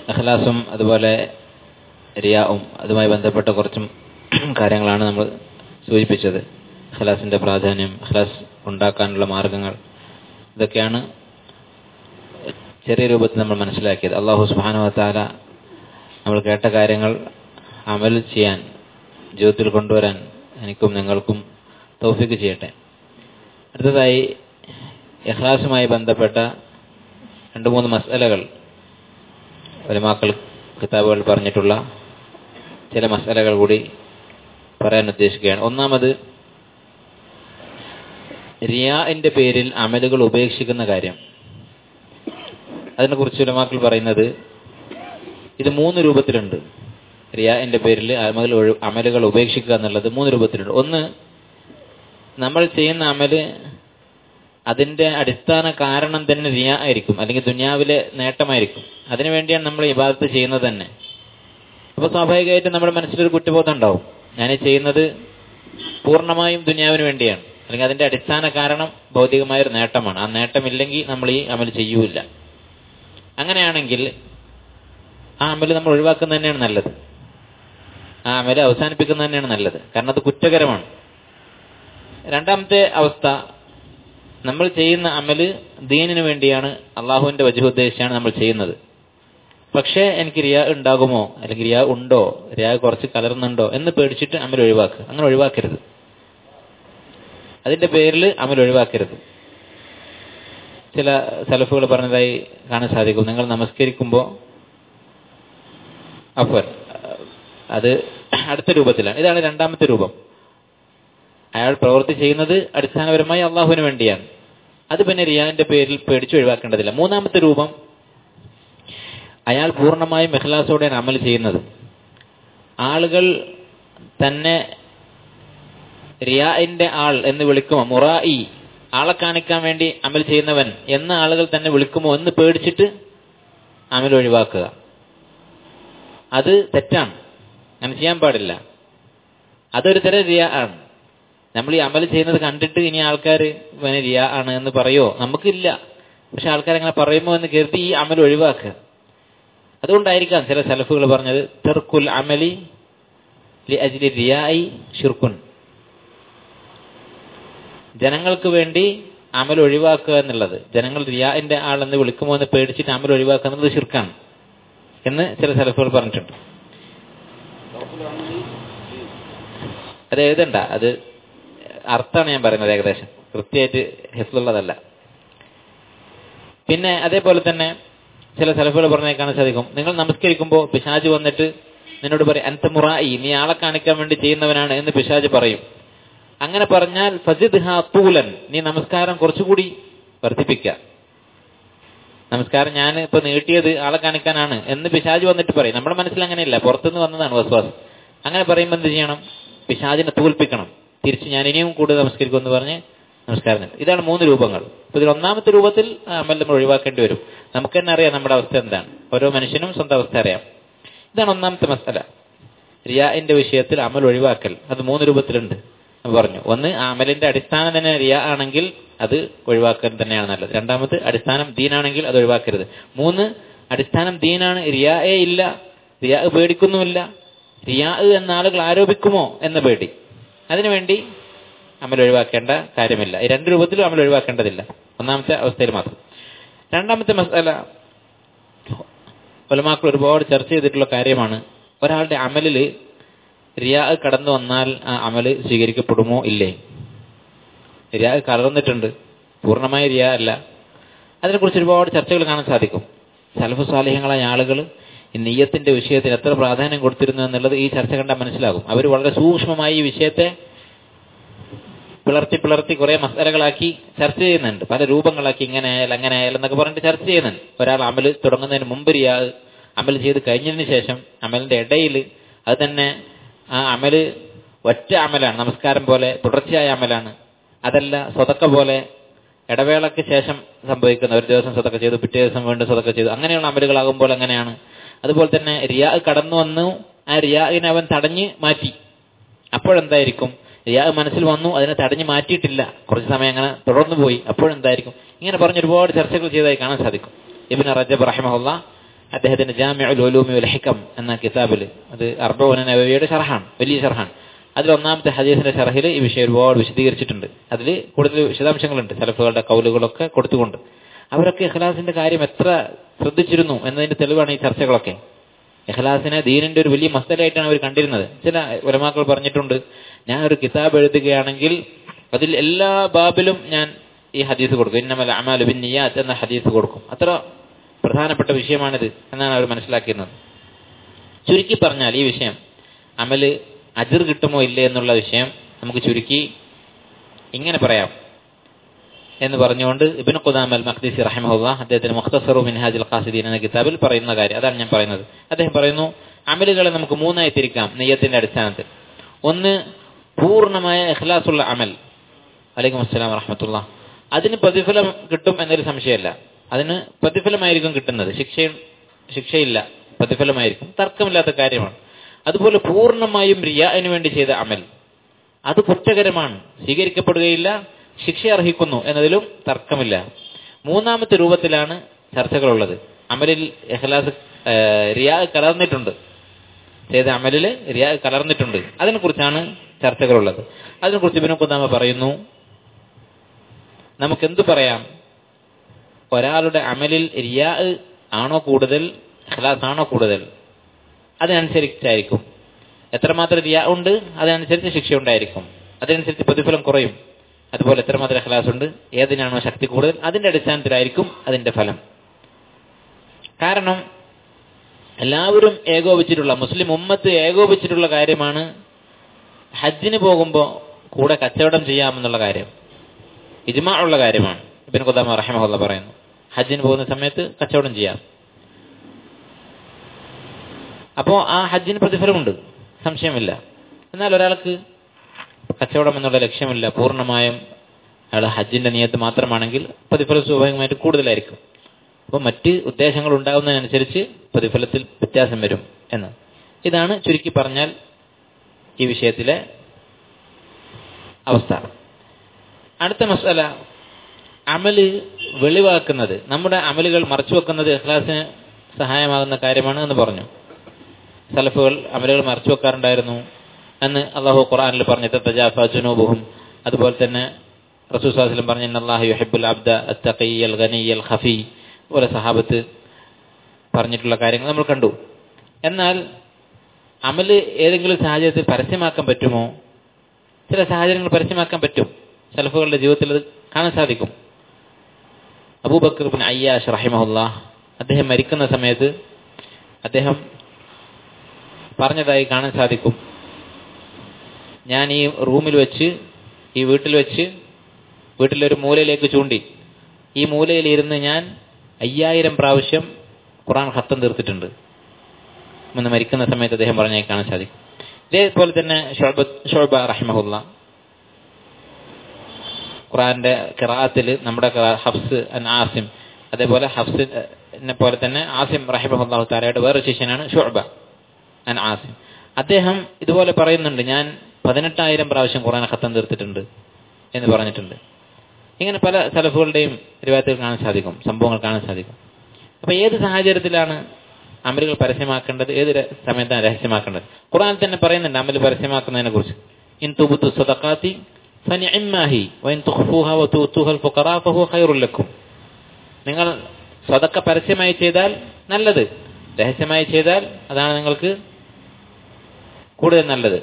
അഖ്ലാസും അതുപോലെ റിയാവും അതുമായി ബന്ധപ്പെട്ട കുറച്ചും കാര്യങ്ങളാണ് നമ്മൾ സൂചിപ്പിച്ചത് അഖ്ലാസിന്റെ പ്രാധാന്യം അഖ്ലാസ് ഉണ്ടാക്കാനുള്ള മാർഗങ്ങൾ ഇതൊക്കെയാണ് ചെറിയ രൂപത്തിൽ നമ്മൾ മനസ്സിലാക്കിയത് അള്ളാഹു സുബാനു താല നമ്മൾ കേട്ട കാര്യങ്ങൾ അമൽ ചെയ്യാൻ ജീവിതത്തിൽ കൊണ്ടുവരാൻ എനിക്കും നിങ്ങൾക്കും തൗഫിക്ക് ചെയ്യട്ടെ അടുത്തതായി ഇഖ്ലാസുമായി ബന്ധപ്പെട്ട രണ്ട് മൂന്ന് മസലകൾ ഒലിമാക്കൾ കിതാബുകൾ പറഞ്ഞിട്ടുള്ള ചില മസലകൾ കൂടി പറയാൻ ഉദ്ദേശിക്കുകയാണ് ഒന്നാമത് റിയാന്റെ പേരിൽ അമലുകൾ ഉപേക്ഷിക്കുന്ന കാര്യം അതിനെക്കുറിച്ച് ഉലമാക്കൾ പറയുന്നത് ഇത് മൂന്ന് രൂപത്തിലുണ്ട് റിയാന്റെ പേരിൽ അമൽ ഒഴി- അമലുകൾ ഉപേക്ഷിക്കുക എന്നുള്ളത് മൂന്ന് രൂപത്തിലുണ്ട് ഒന്ന് നമ്മൾ ചെയ്യുന്ന അമല് അതിന്റെ അടിസ്ഥാന കാരണം തന്നെ റിയ ആയിരിക്കും അല്ലെങ്കിൽ ദുനിയാവിലെ നേട്ടമായിരിക്കും അതിനു വേണ്ടിയാണ് നമ്മൾ ഇബാദത്ത് ചെയ്യുന്നത് തന്നെ അപ്പൊ സ്വാഭാവികമായിട്ടും നമ്മുടെ മനസ്സിലൊരു കുറ്റബോധം ഉണ്ടാവും ഞാൻ ഈ ചെയ്യുന്നത് പൂർണ്ണമായും ദുനിയാവിന് വേണ്ടിയാണ് അല്ലെങ്കിൽ അതിന്റെ അടിസ്ഥാന കാരണം ഭൗതികമായ ഒരു നേട്ടമാണ് ആ നേട്ടമില്ലെങ്കിൽ നമ്മൾ ഈ അമൽ ചെയ്യൂല അങ്ങനെയാണെങ്കിൽ ആ അമല് നമ്മൾ ഒഴിവാക്കുന്നത് തന്നെയാണ് നല്ലത് ആ അമല് അവസാനിപ്പിക്കുന്നത് തന്നെയാണ് നല്ലത് കാരണം അത് കുറ്റകരമാണ് രണ്ടാമത്തെ അവസ്ഥ നമ്മൾ ചെയ്യുന്ന അമല് ദീനിന് വേണ്ടിയാണ് അള്ളാഹുവിന്റെ വജു ഉദ്ദേശിച്ചാണ് നമ്മൾ ചെയ്യുന്നത് പക്ഷേ എനിക്ക് റിയ ഉണ്ടാകുമോ അല്ലെങ്കിൽ റിയ ഉണ്ടോ റിയ കുറച്ച് കലർന്നുണ്ടോ എന്ന് പേടിച്ചിട്ട് അമൽ ഒഴിവാക്കുക അങ്ങനെ ഒഴിവാക്കരുത് അതിന്റെ പേരിൽ അമൽ ഒഴിവാക്കരുത് ചില സലഫുകൾ പറഞ്ഞതായി കാണാൻ സാധിക്കും നിങ്ങൾ നമസ്കരിക്കുമ്പോൾ അഫർ അത് അടുത്ത രൂപത്തിലാണ് ഇതാണ് രണ്ടാമത്തെ രൂപം അയാൾ പ്രവൃത്തി ചെയ്യുന്നത് അടിസ്ഥാനപരമായി അള്ളാഹുവിന് വേണ്ടിയാണ് അത് പിന്നെ റിയാന്റെ പേരിൽ പേടിച്ച് ഒഴിവാക്കേണ്ടതില്ല മൂന്നാമത്തെ രൂപം അയാൾ പൂർണ്ണമായും മെഹ്ലാസോടെയാണ് അമൽ ചെയ്യുന്നത് ആളുകൾ തന്നെ റിയാന്റെ ആൾ എന്ന് വിളിക്കുമോ മുറായി ആളെ കാണിക്കാൻ വേണ്ടി അമൽ ചെയ്യുന്നവൻ എന്ന ആളുകൾ തന്നെ വിളിക്കുമോ എന്ന് പേടിച്ചിട്ട് അമൽ ഒഴിവാക്കുക അത് തെറ്റാണ് അങ്ങനെ ചെയ്യാൻ പാടില്ല അതൊരു തരം റിയ ആണ് നമ്മൾ ഈ അമൽ ചെയ്യുന്നത് കണ്ടിട്ട് ഇനി ആൾക്കാർ ഇവന് റിയ ആണ് എന്ന് പറയോ നമുക്കില്ല പക്ഷെ ആൾക്കാർ അങ്ങനെ പറയുമോ എന്ന് കരുതി ഈ അമൽ ഒഴിവാക്കുക അതുകൊണ്ടായിരിക്കാം ചില സലഫുകൾ പറഞ്ഞത് തെർക്കുൽ അമലി ലി അജ്ലി റിയായി ഷിർക്കുൻ ജനങ്ങൾക്ക് വേണ്ടി അമൽ ഒഴിവാക്കുക എന്നുള്ളത് ജനങ്ങൾ റിയാന്റെ ആളെന്ന് വിളിക്കുമോ എന്ന് പേടിച്ചിട്ട് അമൽ ഒഴിവാക്കുക എന്നുള്ളത് ഷിർക്കാണ് എന്ന് ചില സലഫുകൾ പറഞ്ഞിട്ടുണ്ട് അത് എഴുതണ്ട അത് അർത്ഥമാണ് ഞാൻ പറയുന്നത് ഏകദേശം കൃത്യമായിട്ട് ഹെസ്ലുള്ളതല്ല പിന്നെ അതേപോലെ തന്നെ ചില സലഫുകൾ പറഞ്ഞാൽ കാണാൻ സാധിക്കും നിങ്ങൾ നമസ്കരിക്കുമ്പോൾ പിശാജ് വന്നിട്ട് നിന്നോട് പറയും അൻത മുറായി നീ ആളെ കാണിക്കാൻ വേണ്ടി ചെയ്യുന്നവനാണ് എന്ന് പിശാജ് പറയും അങ്ങനെ പറഞ്ഞാൽ ഫസിദ് ഹാ തൂലൻ നീ നമസ്കാരം കുറച്ചുകൂടി വർദ്ധിപ്പിക്കുക നമസ്കാരം ഞാൻ ഇപ്പൊ നീട്ടിയത് ആളെ കാണിക്കാനാണ് എന്ന് പിശാജ് വന്നിട്ട് പറയും നമ്മുടെ മനസ്സിൽ അങ്ങനെയല്ല പുറത്തുനിന്ന് വന്നതാണ് വസ്വാസം അങ്ങനെ പറയുമ്പോൾ എന്ത് ചെയ്യണം പിശാജിനെ തോൽപ്പിക്കണം തിരിച്ച് ഞാൻ ഇനിയും കൂടുതൽ നമസ്കരിക്കും എന്ന് പറഞ്ഞ് നമസ്കാരം നിർത്തും. ഇതാണ് മൂന്ന് രൂപങ്ങൾ അപ്പൊ ഇതിൽ ഒന്നാമത്തെ രൂപത്തിൽ ആ അമൽ നമ്മൾ ഒഴിവാക്കേണ്ടി വരും നമുക്ക് തന്നെ അറിയാം നമ്മുടെ അവസ്ഥ എന്താണ് ഓരോ മനുഷ്യനും സ്വന്തം അവസ്ഥ അറിയാം ഇതാണ് ഒന്നാമത്തെ മസല റിയാന്റെ വിഷയത്തിൽ അമൽ ഒഴിവാക്കൽ അത് മൂന്ന് രൂപത്തിലുണ്ട് എന്ന് പറഞ്ഞു ഒന്ന് ആ അമലിന്റെ അടിസ്ഥാനം തന്നെ റിയ ആണെങ്കിൽ അത് ഒഴിവാക്കൽ തന്നെയാണ് നല്ലത് രണ്ടാമത് അടിസ്ഥാനം ദീനാണെങ്കിൽ അത് ഒഴിവാക്കരുത് മൂന്ന് അടിസ്ഥാനം ദീനാണ് റിയായേ ഇല്ല റിയാ പേടിക്കുന്നുമില്ല റിയാ എന്ന ആളുകൾ ആരോപിക്കുമോ എന്ന പേടി അതിനുവേണ്ടി അമൽ ഒഴിവാക്കേണ്ട കാര്യമില്ല ഈ രണ്ട് രൂപത്തിലും അമൽ ഒഴിവാക്കേണ്ടതില്ല ഒന്നാമത്തെ അവസ്ഥയിൽ മാത്രം രണ്ടാമത്തെ മസാല ഒലമാക്കൾ ഒരുപാട് ചർച്ച ചെയ്തിട്ടുള്ള കാര്യമാണ് ഒരാളുടെ അമലില് റിയാ കടന്നു വന്നാൽ ആ അമല് സ്വീകരിക്കപ്പെടുമോ ഇല്ലേ റിയാ കലർന്നിട്ടുണ്ട് പൂർണ്ണമായ റിയാ അല്ല അതിനെക്കുറിച്ച് ഒരുപാട് ചർച്ചകൾ കാണാൻ സാധിക്കും സലഫു സ്വാലിഹങ്ങളായ ആളുകൾ ഈ നെയ്യത്തിന്റെ വിഷയത്തിന് എത്ര പ്രാധാന്യം കൊടുത്തിരുന്നു എന്നുള്ളത് ഈ ചർച്ച കണ്ടാൽ മനസ്സിലാകും അവർ വളരെ സൂക്ഷ്മമായി ഈ വിഷയത്തെ പിളർത്തി പിളർത്തി കുറെ മസാലകളാക്കി ചർച്ച ചെയ്യുന്നുണ്ട് പല രൂപങ്ങളാക്കി ഇങ്ങനെ ആയാലും അങ്ങനെ ആയാലും എന്നൊക്കെ പറഞ്ഞിട്ട് ചർച്ച ചെയ്യുന്നുണ്ട് ഒരാൾ അമൽ തുടങ്ങുന്നതിന് മുമ്പ് റിയാ അമൽ ചെയ്ത് കഴിഞ്ഞതിന് ശേഷം അമലിന്റെ ഇടയിൽ അത് തന്നെ ആ അമല് ഒറ്റ അമലാണ് നമസ്കാരം പോലെ തുടർച്ചയായ അമലാണ് അതല്ല സ്വതക്ക പോലെ ഇടവേളയ്ക്ക് ശേഷം സംഭവിക്കുന്ന ഒരു ദിവസം സ്വതക്ക ചെയ്തു പിറ്റേ ദിവസം വീണ്ടും സ്വതക്ക ചെയ്തു അങ്ങനെയുള്ള അമലുകളാകുമ്പോൾ അങ്ങനെയാണ് അതുപോലെ തന്നെ റിയാ കടന്നു വന്നു ആ റിയാഹിനെ അവൻ തടഞ്ഞ് മാറ്റി അപ്പോഴെന്തായിരിക്കും റിയാ മനസ്സിൽ വന്നു അതിനെ തടഞ്ഞു മാറ്റിയിട്ടില്ല കുറച്ച് സമയം അങ്ങനെ തുടർന്നു പോയി അപ്പോഴെന്തായിരിക്കും ഇങ്ങനെ പറഞ്ഞ് ഒരുപാട് ചർച്ചകൾ ചെയ്തതായി കാണാൻ സാധിക്കും ഇബിൻ റജബ് റഹിമഹുല്ല അദ്ദേഹത്തിന്റെ ജാമ്യ ഉലൂമി ഉൽ ഹിക്കം എന്ന കിതാബിൽ അത് അർബോന നബവിയുടെ ഷർഹാണ് വലിയ ഷർഹാണ് അതിൽ ഒന്നാമത്തെ ഹദീസിന്റെ ഷർഹിൽ ഈ വിഷയം ഒരുപാട് വിശദീകരിച്ചിട്ടുണ്ട് അതിൽ കൂടുതൽ വിശദാംശങ്ങളുണ്ട് സലഫുകളുടെ കൗലുകളൊക്കെ കൊടുത്തുകൊണ്ട് അവരൊക്കെ ഇഖ്ലാസിന്റെ കാര്യം എത്ര ശ്രദ്ധിച്ചിരുന്നു എന്നതിന്റെ തെളിവാണ് ഈ ചർച്ചകളൊക്കെ ഇഖ്ലാസിനെ ദീനിന്റെ ഒരു വലിയ മസലായിട്ടാണ് അവർ കണ്ടിരുന്നത് ചില ഉലമാക്കൾ പറഞ്ഞിട്ടുണ്ട് ഞാൻ ഒരു കിതാബ് എഴുതുകയാണെങ്കിൽ അതിൽ എല്ലാ ബാബിലും ഞാൻ ഈ ഹദീസ് കൊടുക്കും ഇന്നമല അമാലു ബിൻ നിയാത്ത് എന്ന ഹദീസ് കൊടുക്കും അത്ര പ്രധാനപ്പെട്ട വിഷയമാണിത് എന്നാണ് അവർ മനസ്സിലാക്കുന്നത് ചുരുക്കി പറഞ്ഞാൽ ഈ വിഷയം അമല് അജിർ കിട്ടുമോ ഇല്ലേ എന്നുള്ള വിഷയം നമുക്ക് ചുരുക്കി ഇങ്ങനെ പറയാം എന്ന് പറഞ്ഞുകൊണ്ട് ഇബിൻ ഖുദാം അൽ മഖ്ദിസി റഹിമഹുല്ല അദ്ദേഹത്തിന് മുഖ്തസറു മിൻഹാജുൽ ഖാസിദീൻ എന്ന കിതാബിൽ പറയുന്ന കാര്യം അതാണ് ഞാൻ പറയുന്നത് അദ്ദേഹം പറയുന്നു അമലുകളെ നമുക്ക് മൂന്നായി തിരിക്കാം നെയ്യത്തിന്റെ അടിസ്ഥാനത്തിൽ ഒന്ന് പൂർണ്ണമായ ഇഖ്ലാസുള്ള അമൽ അലൈക്കും അസ്സലാം വറഹമത്തുള്ള അതിന് പ്രതിഫലം കിട്ടും എന്നൊരു സംശയമല്ല അതിന് പ്രതിഫലമായിരിക്കും കിട്ടുന്നത് ശിക്ഷ ശിക്ഷയില്ല പ്രതിഫലമായിരിക്കും തർക്കമില്ലാത്ത കാര്യമാണ് അതുപോലെ പൂർണ്ണമായും റിയാന് വേണ്ടി ചെയ്ത അമൽ അത് കുറ്റകരമാണ് സ്വീകരിക്കപ്പെടുകയില്ല ശിക്ഷ അർഹിക്കുന്നു എന്നതിലും തർക്കമില്ല മൂന്നാമത്തെ രൂപത്തിലാണ് ചർച്ചകളുള്ളത് അമലിൽ എഹ്ലാസ് റിയാ കലർന്നിട്ടുണ്ട് ചെയ്ത അമലിൽ റിയാ കലർന്നിട്ടുണ്ട് അതിനെക്കുറിച്ചാണ് ചർച്ചകളുള്ളത് അതിനെക്കുറിച്ച് ഇബിനു കുന്നാമ പറയുന്നു നമുക്കെന്തു പറയാം ഒരാളുടെ അമലിൽ റിയാ ആണോ കൂടുതൽ ഇഖ്ലാസ് ആണോ കൂടുതൽ അതിനനുസരിച്ചായിരിക്കും എത്രമാത്രം റിയാ ഉണ്ട് അതിനനുസരിച്ച് ശിക്ഷ ഉണ്ടായിരിക്കും അതിനനുസരിച്ച് പ്രതിഫലം കുറയും അതുപോലെ എത്രമാത്രം ഇഖ്ലാസ് ഉണ്ട് ഏതിനാണോ ശക്തി കൂടുതൽ അതിന്റെ അടിസ്ഥാനത്തിലായിരിക്കും അതിന്റെ ഫലം കാരണം എല്ലാവരും ഏകോപിച്ചിട്ടുള്ള മുസ്ലിം ഉമ്മത്ത് ഏകോപിച്ചിട്ടുള്ള കാര്യമാണ് ഹജ്ജിന് പോകുമ്പോൾ കൂടെ കച്ചവടം ചെയ്യാമെന്നുള്ള കാര്യം ഇജ്മാ ഉള്ള കാര്യമാണ് ഇബിൻ ഖുദാമ റഹിമഹുല്ല പറയുന്നു ഹജ്ജിന് പോകുന്ന സമയത്ത് കച്ചവടം ചെയ്യാം അപ്പോൾ ആ ഹജ്ജിന് പ്രതിഫലമുണ്ട് സംശയമില്ല എന്നാൽ ഒരാൾക്ക് കച്ചവടം എന്നുള്ള ലക്ഷ്യമില്ല പൂർണ്ണമായും അയാൾ ഹജ്ജിന്റെ നിയത്ത് മാത്രമാണെങ്കിൽ പ്രതിഫലം സ്വാഭാവികമായിട്ട് കൂടുതലായിരിക്കും അപ്പോൾ മറ്റ് ഉദ്ദേശങ്ങൾ ഉണ്ടാകുന്നതിനനുസരിച്ച് പ്രതിഫലത്തിൽ വ്യത്യാസം വരും എന്ന് ഇതാണ് ചുരുക്കി പറഞ്ഞാൽ ഈ വിഷയത്തിലെ അവസ്ഥ അടുത്ത മസാല അമല് വെളിവാക്കുന്നത് നമ്മുടെ അമലുകൾ മറച്ചു വെക്കുന്നത് ഇഖ്ലാസിന് സഹായമാകുന്ന കാര്യമാണ് എന്ന് പറഞ്ഞു സലഫുകൾ അമലുകൾ മറച്ചു വെക്കാറുണ്ടായിരുന്നു എന്ന് അള്ളാഹു ഖുർആനിൽ പറഞ്ഞു തജാഫ ജുനൂബുഹും അതുപോലെ തന്നെ റസൂസ്ലാസ്ലം പറഞ്ഞു അള്ളാഹു യുഹിബുൽ അബ്ദ അത്തഖിയൽ ഖനിയൽ ഖഫി പോലെ സഹാബത്ത് പറഞ്ഞിട്ടുള്ള കാര്യങ്ങൾ നമ്മൾ കണ്ടു എന്നാൽ അമല് ഏതെങ്കിലും സാഹചര്യത്തിൽ പരസ്യമാക്കാൻ പറ്റുമോ ചില സാഹചര്യങ്ങൾ പരസ്യമാക്കാൻ പറ്റും സലഫുകളുടെ ജീവിതത്തിൽ അത് കാണാൻ സാധിക്കും അബൂബക്കർ ബിൻ അയ്യാഷ് റഹിമഹുല്ല അദ്ദേഹം മരിക്കുന്ന സമയത്ത് അദ്ദേഹം പറഞ്ഞതായി കാണാൻ സാധിക്കും ഞാൻ ഈ റൂമിൽ വെച്ച് ഈ വീട്ടിൽ വെച്ച് വീട്ടിലൊരു മൂലയിലേക്ക് ചൂണ്ടി ഈ മൂലയിൽ ഇരുന്ന് ഞാൻ അയ്യായിരം പ്രാവശ്യം ഖുറാൻ ഖത്തം തീർത്തിട്ടുണ്ട് എന്ന് മരിക്കുന്ന സമയത്ത് അദ്ദേഹം പറഞ്ഞാൽ കാണാൻ സാധിക്കും ഇതേപോലെ തന്നെ ഷോബ റഹിമഹുല്ല ഖുറാന്റെ കിറാത്തിൽ നമ്മുടെ ഹഫ്സ് അൻ ആസിം അതേപോലെ ഹഫ്സിനെ പോലെ തന്നെ ആസിം റഹിമഹുല്ലാഹു താരയുടെ വേറൊരു ശിഷ്യനാണ് ഷുഅബ അൻ ആസിം അദ്ദേഹം ഇതുപോലെ പറയുന്നുണ്ട് ഞാൻ പതിനെട്ടായിരം പ്രാവശ്യം ഖുറാൻ ഖത്തം തീർത്തിട്ടുണ്ട് എന്ന് പറഞ്ഞിട്ടുണ്ട് ഇങ്ങനെ പല സലഫുകളുടെയും രൂപത്തിൽ കാണാൻ സാധിക്കും സംഭവങ്ങൾ കാണാൻ സാധിക്കും അപ്പൊ ഏത് സാഹചര്യത്തിലാണ് അമലുകൾ പരസ്യമാക്കേണ്ടത് ഏത് സമയത്താണ് രഹസ്യമാക്കേണ്ടത് ഖുറാൻ തന്നെ പറയുന്നുണ്ട് അമൽ പരസ്യമാക്കുന്നതിനെ കുറിച്ച് ഇൻ തുബുത്തു സദഖാത്തി ഫനിഇമ്മാഹി വഇൻ തുഖ്ഫൂഹ വതുതുഹ അൽഫുഖറാ ഫഹുവ ഖൈറുൽ ലക്കും നിങ്ങൾ സ്വതക്ക പരസ്യമായി ചെയ്താൽ നല്ലത് രഹസ്യമായി ചെയ്താൽ അതാണ് നിങ്ങൾക്ക് കൂടുതൽ നല്ലത്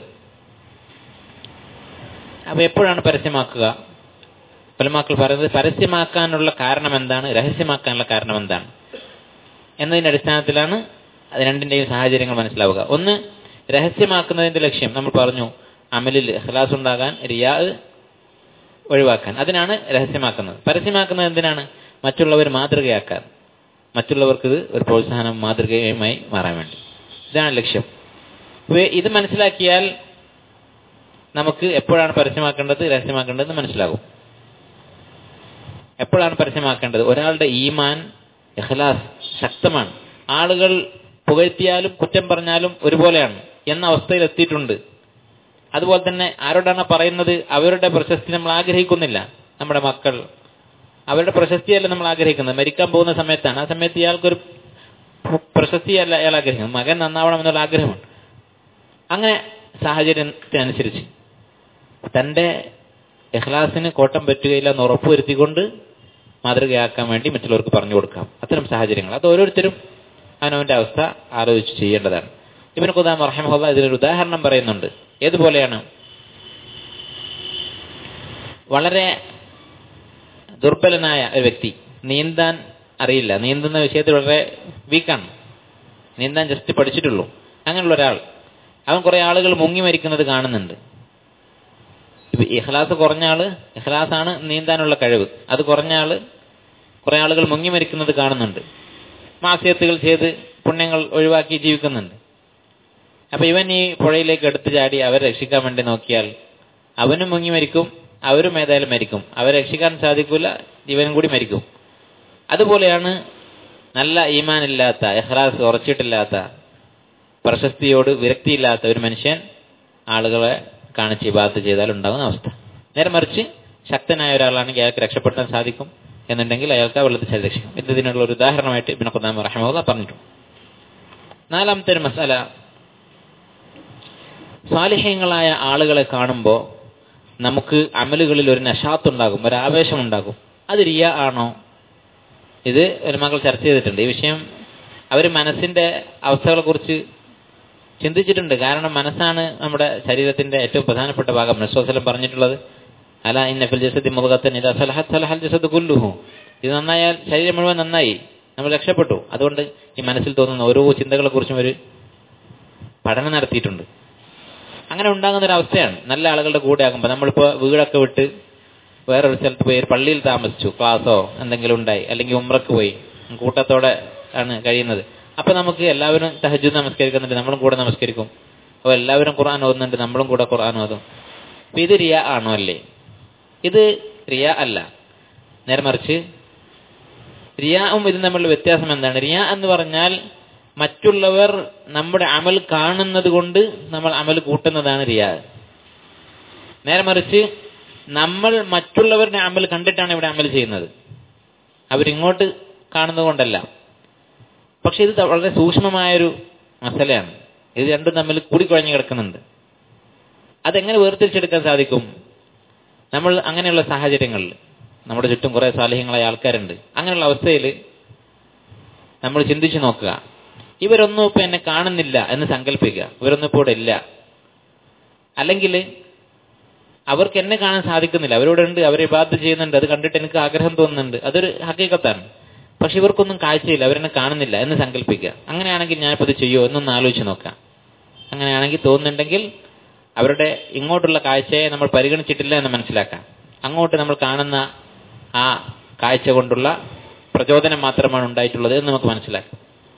അപ്പൊ എപ്പോഴാണ് പരസ്യമാക്കുക പലമാക്കൾ പറയുന്നത് പരസ്യമാക്കാനുള്ള കാരണം എന്താണ് രഹസ്യമാക്കാനുള്ള കാരണം എന്താണ് എന്നതിന്റെ അടിസ്ഥാനത്തിലാണ് അത് രണ്ടിന്റെയും സാഹചര്യങ്ങൾ മനസ്സിലാവുക ഒന്ന് രഹസ്യമാക്കുന്നതിന്റെ ലക്ഷ്യം നമ്മൾ പറഞ്ഞു അമലിൽ ഇഖ്ലാസ് ഉണ്ടാകാൻ റിയാ ഒഴിവാക്കാൻ അതിനാണ് രഹസ്യമാക്കുന്നത് പരസ്യമാക്കുന്നത് എന്തിനാണ് മറ്റുള്ളവർ മാതൃകയാക്കാൻ മറ്റുള്ളവർക്ക് ഇത് ഒരു പ്രോത്സാഹനം മാതൃകയുമായി മാറാൻ വേണ്ടി ഇതാണ് ലക്ഷ്യം ഇത് മനസ്സിലാക്കിയാൽ നമുക്ക് എപ്പോഴാണ് പരസ്യമാക്കേണ്ടത് രഹസ്യമാക്കേണ്ടത് മനസ്സിലാകും എപ്പോഴാണ് പരസ്യമാക്കേണ്ടത് ഒരാളുടെ ഈമാൻ ഇഖ്ലാസ് ശക്തമാണ് ആളുകൾ പുകഴ്ത്തിയാലും കുറ്റം പറഞ്ഞാലും ഒരുപോലെയാണ് എന്ന അവസ്ഥയിൽ എത്തിയിട്ടുണ്ട് അതുപോലെ തന്നെ ആരോടാണ് പറയുന്നത് അവരുടെ പ്രശസ്തി നമ്മൾ ആഗ്രഹിക്കുന്നില്ല നമ്മുടെ മക്കൾ അവരുടെ പ്രശസ്തിയല്ല നമ്മൾ ആഗ്രഹിക്കുന്നത് മരിക്കാൻ പോകുന്ന സമയത്താണ് ആ സമയത്ത് ഇയാൾക്കൊരു പ്രശസ്തി അല്ല അയാൾ ആഗ്രഹിക്കുന്നത് മകൻ നന്നാവണം എന്നുള്ള ആഗ്രഹമാണ് അങ്ങനെ സാഹചര്യത്തിനനുസരിച്ച് തൻ്റെ ഇഖ്ലാസിന് കോട്ടം പറ്റുകയില്ല എന്ന് ഉറപ്പുവരുത്തിക്കൊണ്ട് മാതൃകയാക്കാൻ വേണ്ടി മറ്റുള്ളവർക്ക് പറഞ്ഞു കൊടുക്കാം അത്തരം സാഹചര്യങ്ങൾ അത് ഓരോരുത്തരും അവനവൻ്റെ അവസ്ഥ ആലോചിച്ച് ചെയ്യേണ്ടതാണ് ഇബിന് ഖുദാം റഹമഹുല്ല ഇതിനൊരു ഉദാഹരണം പറയുന്നുണ്ട് ഏതുപോലെയാണ് വളരെ ദുർബലനായ ഒരു വ്യക്തി നീന്താൻ അറിയില്ല നീന്തുന്ന വിഷയത്തിൽ വളരെ വീക്കാണ് നീന്താൻ ജസ്റ്റ് പഠിച്ചിട്ടുള്ളൂ അങ്ങനെയുള്ള ഒരാൾ അവൻ കുറെ ആളുകൾ മുങ്ങി മരിക്കുന്നത് കാണുന്നുണ്ട് ഇപ്പൊ ഇഖ്ലാസ് കുറഞ്ഞ ആള് ഇഖ്ലാസാണ് നീന്താനുള്ള കഴിവ് അത് കുറഞ്ഞ ആള് കുറെ ആളുകൾ മുങ്ങി മരിക്കുന്നത് കാണുന്നുണ്ട് മാസ്യത്തുകൾ ചെയ്ത് പുണ്യങ്ങൾ ഒഴിവാക്കി ജീവിക്കുന്നുണ്ട് അപ്പൊ ഇവൻ ഈ പുഴയിലേക്ക് എടുത്തു ചാടി അവരെ രക്ഷിക്കാൻ വേണ്ടി നോക്കിയാൽ അവനും മുങ്ങി മരിക്കും അവരും ഏതായാലും മരിക്കും അവരെ രക്ഷിക്കാൻ സാധിക്കില്ല ജീവനും കൂടി മരിക്കും അതുപോലെയാണ് നല്ല ഈമാനില്ലാത്ത എഹ്റാസ് ഉറച്ചിട്ടില്ലാത്ത പ്രശസ്തിയോട് വിരക്തിയില്ലാത്ത ഒരു മനുഷ്യൻ ആളുകളെ കാണിച്ച് ഇബാദത്ത് ചെയ്താൽ ഉണ്ടാകുന്ന അവസ്ഥ നേരെ മറിച്ച് ശക്തനായ ഒരാളാണെങ്കിൽ അയാൾക്ക് രക്ഷപ്പെടാൻ സാധിക്കും എന്നുണ്ടെങ്കിൽ അയാൾക്ക് ആ വെള്ളത്തിൽ ചാടി രക്ഷിക്കും ഇത് ഇതിനുള്ള ഒരു ഉദാഹരണമായിട്ട് ഇബിൻ ഖുദാം റഹ്മുല്ല പറഞ്ഞിട്ടുണ്ട് നാലാമത്തെ ഒരു മസാല സ്വാലിഹ്യങ്ങളായ ആളുകളെ കാണുമ്പോൾ നമുക്ക് അമലുകളിൽ ഒരു നഷാത്തുണ്ടാകും ഒരു ആവേശമുണ്ടാകും അത് റിയ ആണോ ഇത് ഒരു മകൾ ചർച്ച ചെയ്തിട്ടുണ്ട് ഈ വിഷയം അവർ മനസ്സിന്റെ അവസ്ഥകളെ കുറിച്ച് ചിന്തിച്ചിട്ടുണ്ട് കാരണം മനസ്സാണ് നമ്മുടെ ശരീരത്തിന്റെ ഏറ്റവും പ്രധാനപ്പെട്ട ഭാഗം നസ്വസലം പറഞ്ഞിട്ടുള്ളത് അല ഇന്ന ഫിൽ ജസദി മുഖത്തൻ ഇത് സലഹത് സലഹൽ ജസദ് കുല്ലുഹു ഇത് നന്നായാൽ ശരീരം മുഴുവൻ നന്നായി നമ്മൾ രക്ഷപ്പെട്ടു അതുകൊണ്ട് ഈ മനസ്സിൽ തോന്നുന്ന ഓരോ ചിന്തകളെ കുറിച്ചും ഒരു പഠനം നടത്തിയിട്ടുണ്ട് അങ്ങനെ ഉണ്ടാകുന്ന ഒരു അവസ്ഥയാണ് നല്ല ആളുകളുടെ കൂടെ ആകുമ്പോൾ നമ്മളിപ്പോൾ വീടൊക്കെ വിട്ട് വേറൊരു സ്ഥലത്ത് പോയി ഒരു പള്ളിയിൽ താമസിച്ചു ക്ലാസ്സോ എന്തെങ്കിലും ഉണ്ടായി അല്ലെങ്കിൽ ഉമ്രക്ക് പോയി കൂട്ടത്തോടെ ആണ് കഴിയുന്നത് അപ്പൊ നമുക്ക് എല്ലാവരും തഹജു നമസ്കരിക്കുന്നുണ്ട് നമ്മളും കൂടെ നമസ്കരിക്കും അപ്പോൾ എല്ലാവരും ഖുർആൻ ഓതുന്നുണ്ട് നമ്മളും കൂടെ ഖുർആൻ ഓതും അപ്പൊ ഇത് റിയ ആണോ അല്ലേ ഇത് റിയ അല്ല നേരെ മറിച്ച് റിയാവും ഇതും തമ്മിലുള്ള വ്യത്യാസം എന്താണ് റിയ എന്ന് പറഞ്ഞാൽ മറ്റുള്ളവർ നമ്മുടെ അമൽ കാണുന്നത് കൊണ്ട് നമ്മൾ അമൽ കൂട്ടുന്നതാണ് റിയ നേരെ മറിച്ച് നമ്മൾ മറ്റുള്ളവരുടെ അമൽ കണ്ടിട്ടാണ് ഇവിടെ അമൽ ചെയ്യുന്നത് അവരിങ്ങോട്ട് കാണുന്നത് കൊണ്ടല്ല പക്ഷെ ഇത് വളരെ സൂക്ഷ്മമായൊരു മസലയാണ് ഇത് രണ്ടും തമ്മിൽ കൂടിക്കുഴഞ്ഞു കിടക്കുന്നുണ്ട് അതെങ്ങനെ വേർതിരിച്ചെടുക്കാൻ സാധിക്കും നമ്മൾ അങ്ങനെയുള്ള സാഹചര്യങ്ങളിൽ നമ്മുടെ ചുറ്റും കുറെ സാലിഹ്യങ്ങളായ ആൾക്കാരുണ്ട് അങ്ങനെയുള്ള അവസ്ഥയിൽ നമ്മൾ ചിന്തിച്ചു നോക്കുക ഇവരൊന്നും ഇപ്പൊ എന്നെ കാണുന്നില്ല എന്ന് സങ്കല്പിക്കുക ഇവരൊന്നും ഇപ്പോൾ ഇവിടെ ഇല്ല അല്ലെങ്കിൽ അവർക്ക് എന്നെ കാണാൻ സാധിക്കുന്നില്ല അവരോട് ഉണ്ട് അവരെ ബാധ ചെയ്യുന്നുണ്ട് അത് കണ്ടിട്ട് എനിക്ക് ആഗ്രഹം തോന്നുന്നുണ്ട് അതൊരു ഹക്കീക്കത്താണ് പക്ഷെ ഇവർക്കൊന്നും കാഴ്ചയില്ല അവരെന്നെ കാണുന്നില്ല എന്ന് സങ്കല്പിക്കുക അങ്ങനെയാണെങ്കിൽ ഞാനിപ്പോൾ ഇത് ചെയ്യുമോ എന്നൊന്ന് ആലോചിച്ച് നോക്കാം അങ്ങനെയാണെങ്കിൽ തോന്നുന്നുണ്ടെങ്കിൽ അവരുടെ ഇങ്ങോട്ടുള്ള കാഴ്ചയെ നമ്മൾ പരിഗണിച്ചിട്ടില്ല എന്ന് മനസ്സിലാക്കാം അങ്ങോട്ട് നമ്മൾ കാണുന്ന ആ കാഴ്ച കൊണ്ടുള്ള പ്രചോദനം മാത്രമാണ് ഉണ്ടായിട്ടുള്ളത് എന്ന് നമുക്ക് മനസ്സിലാക്കാം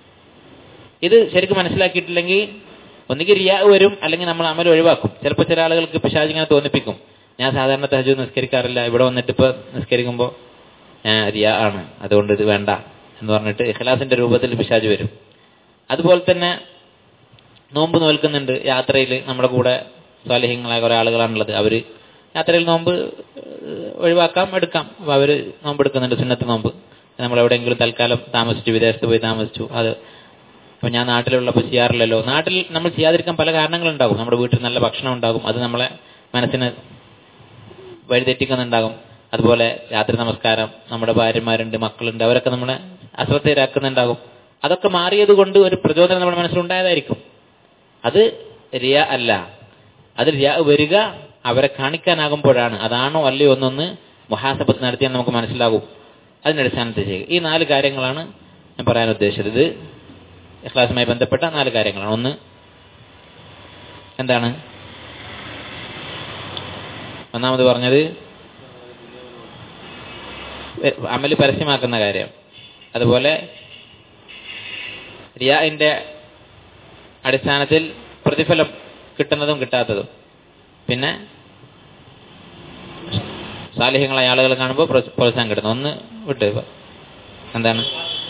ഇത് ശരിക്കും മനസ്സിലാക്കിയിട്ടില്ലെങ്കിൽ ഒന്നുകിൽ റിയാ വരും അല്ലെങ്കിൽ നമ്മൾ അമൽ ഒഴിവാക്കും ചിലപ്പോൾ ചില ആളുകൾക്ക് പിശാജ് ഇങ്ങനെ തോന്നിപ്പിക്കും ഞാൻ സാധാരണ തഹജു നിസ്കരിക്കാറില്ല ഇവിടെ വന്നിട്ട് ഇപ്പോൾ നിസ്കരിക്കുമ്പോൾ ഞാൻ റിയാ ആണ് അതുകൊണ്ട് ഇത് വേണ്ട എന്ന് പറഞ്ഞിട്ട് ഇഖ്ലാസിന്റെ രൂപത്തിൽ പിശാജ് വരും അതുപോലെ തന്നെ നോമ്പ് നോൽക്കുന്നുണ്ട് യാത്രയിൽ നമ്മുടെ കൂടെ സ്വാലിഹ്യങ്ങളായ കുറെ ആളുകളാണുള്ളത് അവര് യാത്രയിൽ നോമ്പ് ഒഴിവാക്കാം എടുക്കാം അപ്പൊ അവര് നോമ്പ് എടുക്കുന്നുണ്ട് സുന്നത്ത് നോമ്പ് നമ്മൾ എവിടെയെങ്കിലും തൽക്കാലം താമസിച്ചു വിദേശത്ത് പോയി താമസിച്ചു അത് ഇപ്പൊ ഞാൻ നാട്ടിലുള്ളപ്പോൾ ചെയ്യാറില്ലല്ലോ നാട്ടിൽ നമ്മൾ ചെയ്യാതിരിക്കാൻ പല കാരണങ്ങളുണ്ടാകും നമ്മുടെ വീട്ടിൽ നല്ല ഭക്ഷണം ഉണ്ടാകും അത് നമ്മളെ മനസ്സിന് വഴിതെറ്റിക്കുന്നുണ്ടാകും അതുപോലെ രാത്രി നമസ്കാരം നമ്മുടെ ഭാര്യമാരുണ്ട് മക്കളുണ്ട് അവരൊക്കെ നമ്മളെ അശ്രദ്ധയിലാക്കുന്നുണ്ടാകും അതൊക്കെ മാറിയത് കൊണ്ട് ഒരു പ്രചോദനം നമ്മുടെ മനസ്സിലുണ്ടായതായിരിക്കും അത് റിയ അല്ല അത് റിയ വരിക അവരെ കാണിക്കാനാകുമ്പോഴാണ് അതാണോ അല്ലയോ എന്നൊന്ന് മുഹാസബത്ത് നടത്തിയാൽ നമുക്ക് മനസ്സിലാകും അതിന്റെ അടിസ്ഥാനത്തിൽ ചെയ്യുക ഈ നാല് കാര്യങ്ങളാണ് ഞാൻ പറയാൻ ഉദ്ദേശിച്ചത് ഇത് ഇഖ്ലാസുമായി ബന്ധപ്പെട്ട നാല് കാര്യങ്ങളാണ് ഒന്ന് എന്താണ് ഒന്നാമത് പറഞ്ഞത് അമല് പരസ്യമാക്കുന്ന കാര്യം അതുപോലെ റിയാന്റെ അടിസ്ഥാനത്തിൽ പ്രതിഫലം കിട്ടുന്നതും കിട്ടാത്തതും പിന്നെ സാലിഹ്യങ്ങളായ ആളുകൾ കാണുമ്പോൾ പ്രോത്സാഹനം കിട്ടുന്നു ഒന്ന് വിട്ട് എന്താണ്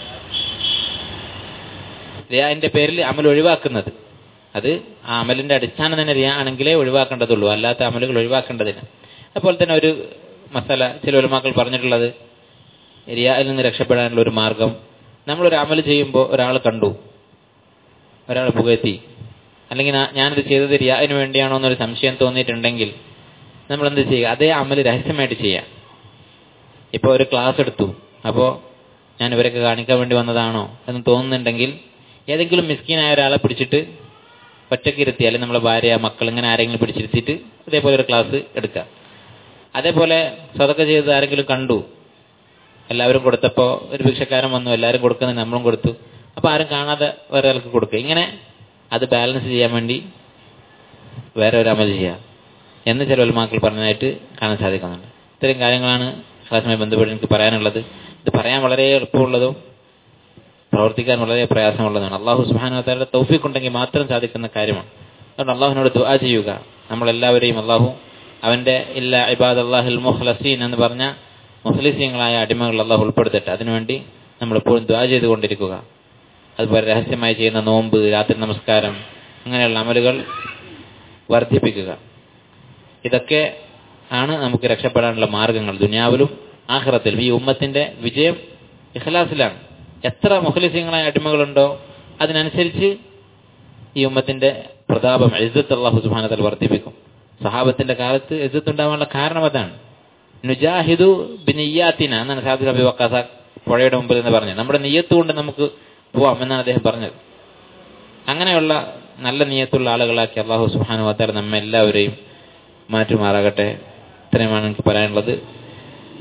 റിയാന്റെ പേരിൽ അമൽ ഒഴിവാക്കുന്നത് അത് ആ അമലിന്റെ അടിസ്ഥാനം തന്നെ റിയ ആണെങ്കിലേ ഒഴിവാക്കേണ്ടതുള്ളൂ അല്ലാത്ത അമലുകൾ ഒഴിവാക്കേണ്ടതിന് അതുപോലെ തന്നെ ഒരു മസാല ചില ഉലമാക്കൾ പറഞ്ഞിട്ടുള്ളത് റിയായിൽ നിന്ന് രക്ഷപ്പെടാനുള്ള ഒരു മാർഗം നമ്മളൊരു അമൽ ചെയ്യുമ്പോൾ ഒരാൾ കണ്ടു ഒരാൾ പുകഴ്ത്തി അല്ലെങ്കിൽ നാ- ഞാനിത് ചെയ്തത് റിയാവിന് വേണ്ടിയാണോ എന്നൊരു സംശയം തോന്നിയിട്ടുണ്ടെങ്കിൽ നമ്മൾ എന്ത് ചെയ്യുക അതേ അമൽ രഹസ്യമായിട്ട് ചെയ്യാം ഇപ്പോൾ ഒരു ക്ലാസ് എടുത്തു അപ്പോൾ ഞാൻ ഇവരൊക്കെ കാണിക്കാൻ വേണ്ടി വന്നതാണോ എന്ന് തോന്നുന്നുണ്ടെങ്കിൽ ഏതെങ്കിലും മിസ്കീനായ ഒരാളെ പിടിച്ചിട്ട് ഒറ്റയ്ക്ക് ഇരുത്തി അല്ലെങ്കിൽ നമ്മളെ ഭാര്യ മക്കൾ ഇങ്ങനെ ആരെങ്കിലും പിടിച്ചിരുത്തിയിട്ട് ഇതേപോലെ ഒരു ക്ലാസ് എടുക്കുക അതേപോലെ സ്വതൊക്കെ ചെയ്ത് ആരെങ്കിലും കണ്ടു എല്ലാവരും കൊടുത്തപ്പോൾ ഒരു ഭിക്ഷക്കാരൻ വന്നു എല്ലാവരും കൊടുക്കുന്നത് നമ്മളും കൊടുത്തു അപ്പോൾ ആരും കാണാതെ വേറെ ആൾക്ക് കൊടുക്കുക ഇങ്ങനെ അത് ബാലൻസ് ചെയ്യാൻ വേണ്ടി വേറെ ഒരു അമൽ ചെയ്യുക എന്ന് ചില ഉൽമാക്കൾ പറഞ്ഞതായിട്ട് കാണാൻ സാധിക്കുന്നുണ്ട് ഇത്രയും കാര്യങ്ങളാണ് ക്ലാസ്സുമായി ബന്ധപ്പെട്ട് എനിക്ക് പറയാനുള്ളത് ഇത് പറയാൻ വളരെ എളുപ്പമുള്ളതും പ്രവർത്തിക്കാൻ വളരെ പ്രയാസമുള്ളതാണ് അള്ളാഹു സുബാനുവത്താരുടെ തൗഫീഖ് ഉണ്ടെങ്കിൽ മാത്രം സാധിക്കുന്ന കാര്യമാണ് അതുകൊണ്ട് അള്ളാഹുവിനോട് ദുആ ചെയ്യുക നമ്മളെല്ലാവരെയും അള്ളാഹു അവന്റെ ഇല്ല ഇബാദ് അള്ളാഹുൽ മുഹ്ലസീൻ എന്ന് പറഞ്ഞ മുഹ്ലിസീങ്ങളായ അടിമകൾ അള്ളാഹു ഉൾപ്പെടുത്തട്ടെ അതിനുവേണ്ടി നമ്മളെപ്പോഴും ദുആ ചെയ്തുകൊണ്ടിരിക്കുക അതുപോലെ രഹസ്യമായി ചെയ്യുന്ന നോമ്പ് രാത്രി നമസ്കാരം അങ്ങനെയുള്ള അമലുകൾ വർദ്ധിപ്പിക്കുക ഇതൊക്കെ ആണ് നമുക്ക് രക്ഷപ്പെടാനുള്ള മാർഗങ്ങൾ ദുനിയാവിലും ആഹ്റത്തിലും ഈ ഉമ്മത്തിന്റെ വിജയം ഇഖ്ലാസിലാണ് എത്ര മുഖലിസ്യങ്ങളായ അടിമകളുണ്ടോ അതിനനുസരിച്ച് ഈ ഉമ്മത്തിന്റെ പ്രതാപം ഇസ്സത്ത് അള്ളാഹു സുബാനത്തിൽ വർദ്ധിപ്പിക്കും സഹാബത്തിന്റെ കാലത്ത് ഇസ്സത്ത് ഉണ്ടാവാനുള്ള കാരണം അതാണ് നുജാഹിദു ബിനിയാത്തിന എന്നാണ് സാദ് കബി വക്കാസ പുഴയുടെ മുമ്പിൽ എന്ന് പറഞ്ഞത് നമ്മുടെ നെയ്യത്ത് കൊണ്ട് നമുക്ക് പോവാം എന്നാണ് അദ്ദേഹം പറഞ്ഞത് അങ്ങനെയുള്ള നല്ല നീയത്തുള്ള ആളുകളാക്കി അള്ളാഹു സുബാനു വാത്താൽ നമ്മെ എല്ലാവരെയും മാറ്റുമാറാകട്ടെ ഇത്രയുമാണ് എനിക്ക് പറയാനുള്ളത്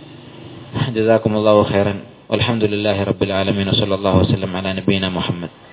ജസാക്കും അള്ളാഹു ഖൈറൻ അലഹമുല്ലാഹി റബ്ബിൽ ആലമീൻ വസല്ലല്ലാഹു വസല്ലം അലാ നബീന മുഹമ്മദ്